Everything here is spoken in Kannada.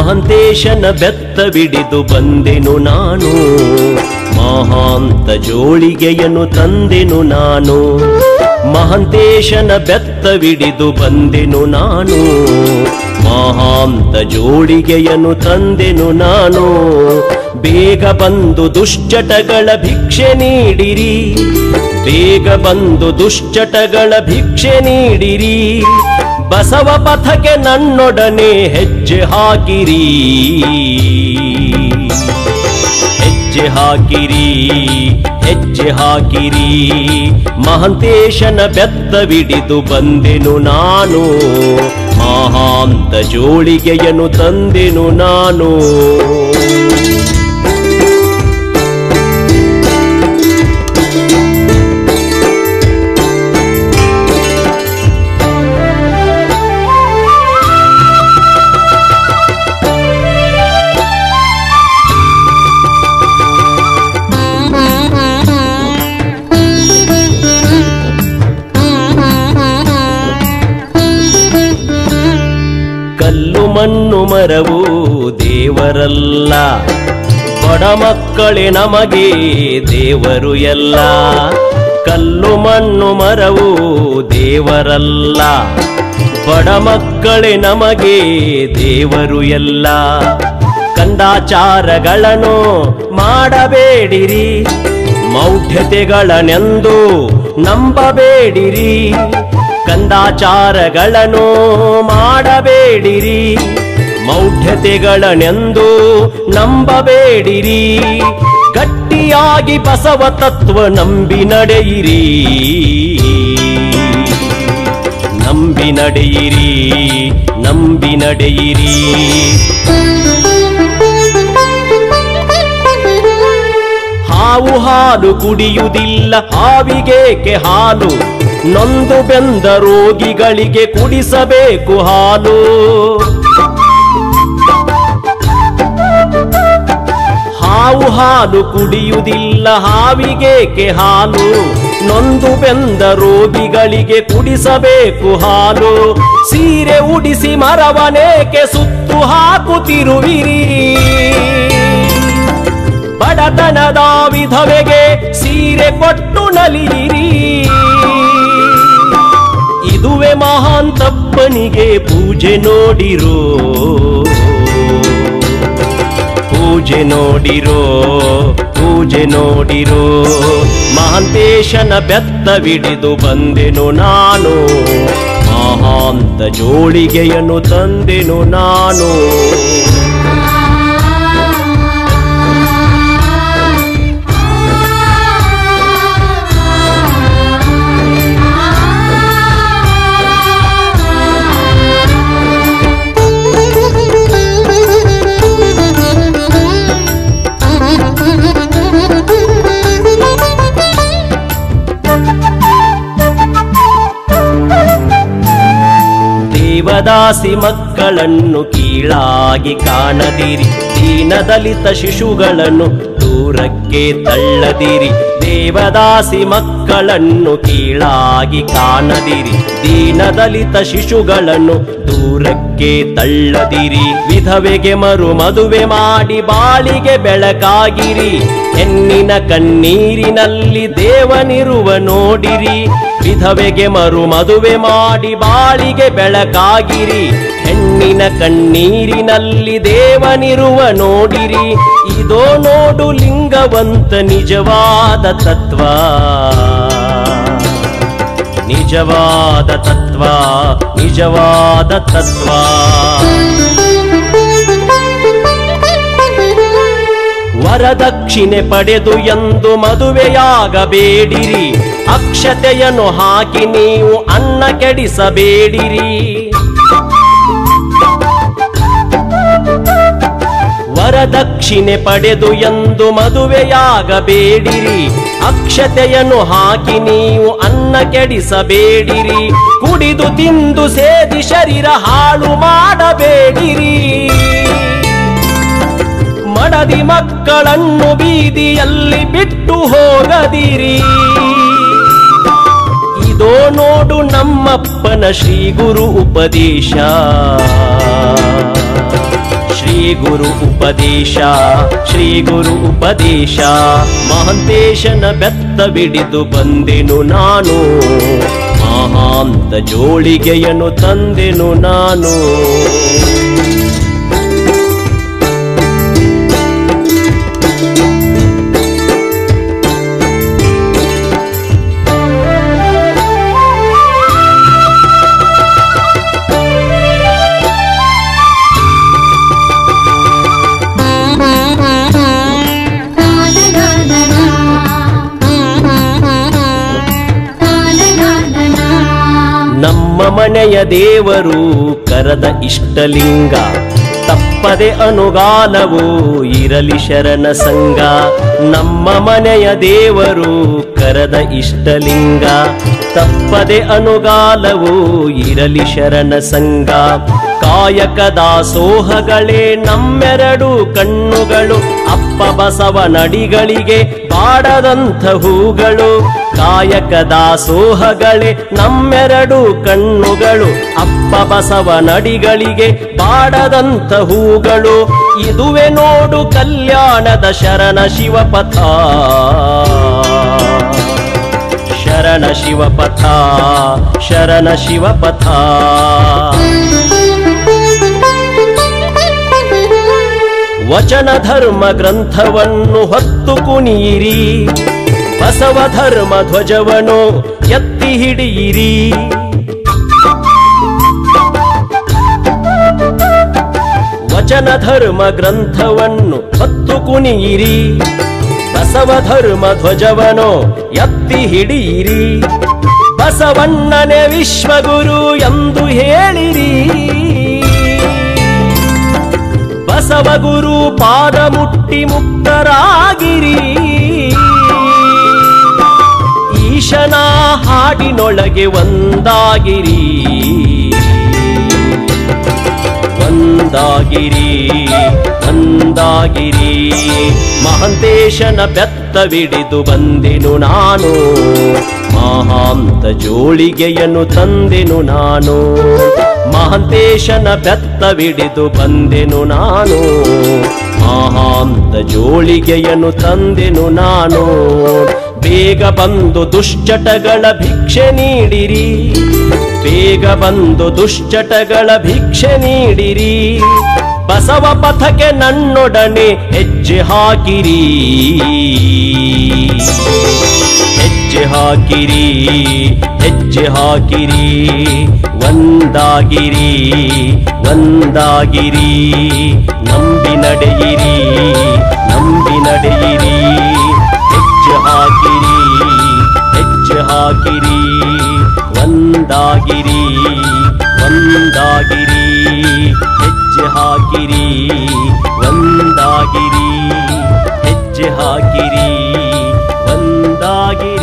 ಮಹಂತೇಶನ ಬೆತ್ತವಿಡಿದು ಬಂದೆನು ನಾನು ಮಹಾಂತ ಜೋಳಿಗೆಯನ್ನು ತಂದೆನು ನಾನು ಮಹಂತೇಶನ ಬೆತ್ತವಿಡಿದು ಬಂದೆನು ನಾನು ಮಹಾಂತ ಜೋಳಿಗೆಯನ್ನು ತಂದೆನು ನಾನು ಬೇಗ ಬಂದು ದುಶ್ಚಟಗಳ ಭಿಕ್ಷೆ ನೀಡಿರಿ ಬೇಗ ಬಂದು ದುಶ್ಚಟಗಳ ಭಿಕ್ಷೆ ನೀಡಿರಿ ಬಸವ ಪಥಕ್ಕೆ ನನ್ನೊಡನೆ ಹೆಜ್ಜೆ ಹಾಕಿರಿ ಹೆಜ್ಜೆ ಹಾಕಿರಿ ಹೆಜ್ಜೆ ಹಾಕಿರಿ ಮಹಂತೇಶನ ಬೆತ್ತವಿಡಿದು ಬಂದೆನು ನಾನು ಮಹಾಂತ ಜೋಳಿಗೆಯನ್ನು ತಂದೆನು ನಾನು ಕಲ್ಲು ಮಣ್ಣು ಮರವು ದೇವರಲ್ಲ ಬಡ ಮಕ್ಕಳೇ ನಮಗೆ ದೇವರು ಎಲ್ಲ ಕಲ್ಲು ಮಣ್ಣು ಮರವು ದೇವರಲ್ಲ ಬಡ ಮಕ್ಕಳೇ ನಮಗೆ ದೇವರು ಎಲ್ಲ ಕಂದಾಚಾರಗಳನ್ನು ಮಾಡಬೇಡಿರಿ ಮೌಢ್ಯತೆಗಳನೆಂದು ನಂಬಬೇಡಿರಿ ಕಂದಾಚಾರಗಳನ್ನು ಮಾಡಬೇಡಿರಿ ಮೌಢ್ಯತೆಗಳನೆಂದು ನಂಬಬೇಡಿರಿ ಗಟ್ಟಿಯಾಗಿ ಬಸವ ತತ್ವ ನಂಬಿ ನಡೆಯಿರಿ ನಂಬಿ ನಡೆಯಿರಿ ನಂಬಿ ನಡೆಯಿರಿ ಹಾವು ಹಾಲು ಕುಡಿಯುವುದಿಲ್ಲ ಹಾವಿಗೇಕೆ ಹಾಲು ನೊಂದು ಬೆಂದ ರೋಗಿಗಳಿಗೆ ಕುಡಿಸಬೇಕು ಹಾಲು ಹಾವು ಹಾಲು ಕುಡಿಯುವುದಿಲ್ಲ ಹಾವಿಗೇಕೆ ಹಾಲು ನೊಂದು ಬೆಂದ ರೋಗಿಗಳಿಗೆ ಕುಡಿಸಬೇಕು ಹಾಲು ಸೀರೆ ಉಡಿಸಿ ಮರವನೇಕೆ ಸುತ್ತು ಹಾಕುತ್ತಿರುವಿರಿ ಬಡತನದ ವಿಧವೆಗೆ ಸೀರೆ ಕೊಟ್ಟು ನಲಿಯಿರಿ ಇದುವೆ ಮಹಾನ್ ತಪ್ಪನಿಗೆ ಪೂಜೆ ನೋಡಿರೋ ಪೂಜೆ ನೋಡಿರೋ ಪೂಜೆ ನೋಡಿರೋ ಮಹಾಂತೇಶನ ಬೆತ್ತವಿಡಿದು ಬಂದೆನು ನಾನು ಮಹಾಂತ ಜೋಳಿಗೆಯನ್ನು ತಂದೆನು ನಾನು ದೇವದಾಸಿ ಮಕ್ಕಳನ್ನು ಕೀಳಾಗಿ ಕಾಣದಿರಿ ದೀನದಲಿತ ಶಿಶುಗಳನ್ನು ದೂರಕ್ಕೆ ತಳ್ಳದಿರಿ ದೇವದಾಸಿ ಮಕ್ಕಳನ್ನು ಕೀಳಾಗಿ ಕಾಣದಿರಿ ದೀನದಲಿತ ಶಿಶುಗಳನ್ನು ದೂರಕ್ಕೆ ತಳ್ಳದಿರಿ ವಿಧವೆಗೆ ಮರು ಮದುವೆ ಮಾಡಿ ಬಾಳಿಗೆ ಬೆಳಕಾಗಿರಿ ಹೆಣ್ಣಿನ ಕಣ್ಣೀರಿನಲ್ಲಿ ದೇವನಿರುವ ನೋಡಿರಿ ವಿಧವೆಗೆ ಮರು ಮದುವೆ ಮಾಡಿ ಬಾಳಿಗೆ ಬೆಳಕಾಗಿರಿ ಹೆಣ್ಣಿನ ಕಣ್ಣೀರಿನಲ್ಲಿ ದೇವನಿರುವ ನೋಡಿರಿ ಇದೋ ನೋಡು ಲಿಂಗವಂತ ನಿಜವಾದ ತತ್ವ ನಿಜವಾದ ತತ್ವ ನಿಜವಾದ ತತ್ವ ವರದಕ್ಷಿಣೆ ಪಡೆದು ಎಂದು ಮದುವೆಯಾಗಬೇಡಿರಿ ಅಕ್ಷತೆಯನ್ನು ಹಾಕಿ ನೀವು ಅನ್ನ ಕೆಡಿಸಬೇಡಿರಿ ವರದಕ್ಷಿಣೆ ಪಡೆದು ಎಂದು ಮದುವೆಯಾಗಬೇಡಿರಿ ಅಕ್ಷತೆಯನ್ನು ಹಾಕಿ ನೀವು ಅನ್ನ ಕೆಡಿಸಬೇಡಿರಿ ಕುಡಿದು ತಿಂದು ಸೇದಿ ಶರೀರ ಹಾಳು ಮಾಡಬೇಡಿರಿ ಮಡದಿ ಮಕ್ಕಳನ್ನು ಬೀದಿಯಲ್ಲಿ ಬಿಟ್ಟು ಹೋಗದಿರಿ ಇದೋ ನೋಡು ನಮ್ಮಪ್ಪನ ಶ್ರೀ ಗುರು ಉಪದೇಶ ಶ್ರೀ ಗುರು ಉಪದೇಶ ಶ್ರೀ ಗುರು ಉಪದೇಶ ಮಹಂತೇಶನ ಬೆತ್ತ ಬಿಡಿದು ಬಂದೆನು ನಾನು ಮಹಾಂತ ಜೋಳಿಗೆಯನ್ನು ತಂದೆನು ನಾನು ನಮ್ಮ ಮನೆಯ ದೇವರು ಕರದ ಇಷ್ಟಲಿಂಗ ತಪ್ಪದೆ ಅನುಗಾಲವು ಇರಲಿ ಶರಣ ಸಂಗ ನಮ್ಮ ಮನೆಯ ದೇವರು ಕರದ ಇಷ್ಟಲಿಂಗ ತಪ್ಪದೆ ಅನುಗಾಲವು ಇರಲಿ ಶರಣ ಸಂಗ ಕಾಯಕ ದಾಸೋಹಗಳೇ ನಮ್ಮೆರಡು ಕಣ್ಣುಗಳು ಅಪ್ಪ ಬಸವ ನಡಿಗಳಿಗೆ ಬಾಡದಂಥ ಹೂಗಳು ಕಾಯಕ ದಾಸೋಹಗಳೇ ನಮ್ಮೆರಡು ಕಣ್ಣುಗಳು ಅಪ್ಪ ಬಸವ ನಡಿಗಳಿಗೆ ಬಾಡದಂಥ ಹೂಗಳು ಇದುವೆ ನೋಡು ಕಲ್ಯಾಣದ ಶರಣ ಶಿವಪಥ ಶರಣ ಶಿವಪಥ ಶರಣ ಶಿವಪಥ ವಚನ ಧರ್ಮ ಗ್ರಂಥವನ್ನು ಹೊತ್ತು ಕುಣಿಯಿರಿ ಬಸವ ಧರ್ಮ ಧ್ವಜವನು ಎತ್ತಿ ಹಿಡಿಯಿರಿ ವಚನ ಧರ್ಮ ಗ್ರಂಥವನ್ನು ಹೊತ್ತು ಕುಣಿಯಿರಿ ಬಸವ ಧರ್ಮ ಧ್ವಜವನು ಎತ್ತಿ ಹಿಡಿಯಿರಿ ಬಸವಣ್ಣನೆ ವಿಶ್ವಗುರು ಎಂದು ಹೇಳಿರಿ ಬಸವ ಗುರು ಪಾದ ಮುಟ್ಟಿ ಮುಕ್ತರಾಗಿರಿ ಈಶನ ಹಾಡಿನೊಳಗೆ ಒಂದಾಗಿರಿ ಒಂದಾಗಿರಿ ಒಂದಾಗಿರಿ ಮಹಂತೇಶನ ಬೆತ್ತವಿಡಿದು ಬಂದೆನು ನಾನು ಮಹಾಂತ ಜೋಳಿಗೆಯನ್ನು ತಂದೆನು ನಾನು ಮಹಂತೇಶನ ಬೆತ್ತವಿಡಿದು ಬಂದೆನು ನಾನು ಮಹಾಂತ ಜೋಳಿಗೆಯನ್ನು ತಂದೆನು ನಾನು ಬೇಗ ಬಂದು ದುಶ್ಚಟಗಳ ಭಿಕ್ಷೆ ನೀಡಿರಿ ಬೇಗ ಬಂದು ದುಶ್ಚಟಗಳ ಭಿಕ್ಷೆ ನೀಡಿರಿ ಬಸವ ಪಥಕ್ಕೆ ನನ್ನೊಡನೆ ಹೆಜ್ಜೆ ಹಾಕಿರಿ ಹೆಜ್ಜೆ ಹಾಕಿರಿ ಹೆಜ್ಜೆ ಹಾಕಿರಿ ಒಂದಾಗಿರಿ ಒಂದಾಗಿರಿ ನಂಬಿ ನಡೆಯಿರಿ ನಂಬಿ ನಡೆಯಿರಿ ಹೆಜ್ಜೆ ಹಾಕಿರಿ ಹೆಜ್ಜೆ ಹಾಕಿರಿ ಒಂದಾಗಿರಿ ಒಂದಾಗಿರಿ ಹೆಜ್ಜೆ ಹಾಕಿರಿ ಒಂದಾಗಿರಿ ಹೆಜ್ಜೆ ಹಾಕಿರಿ ಒಂದಾಗಿರಿ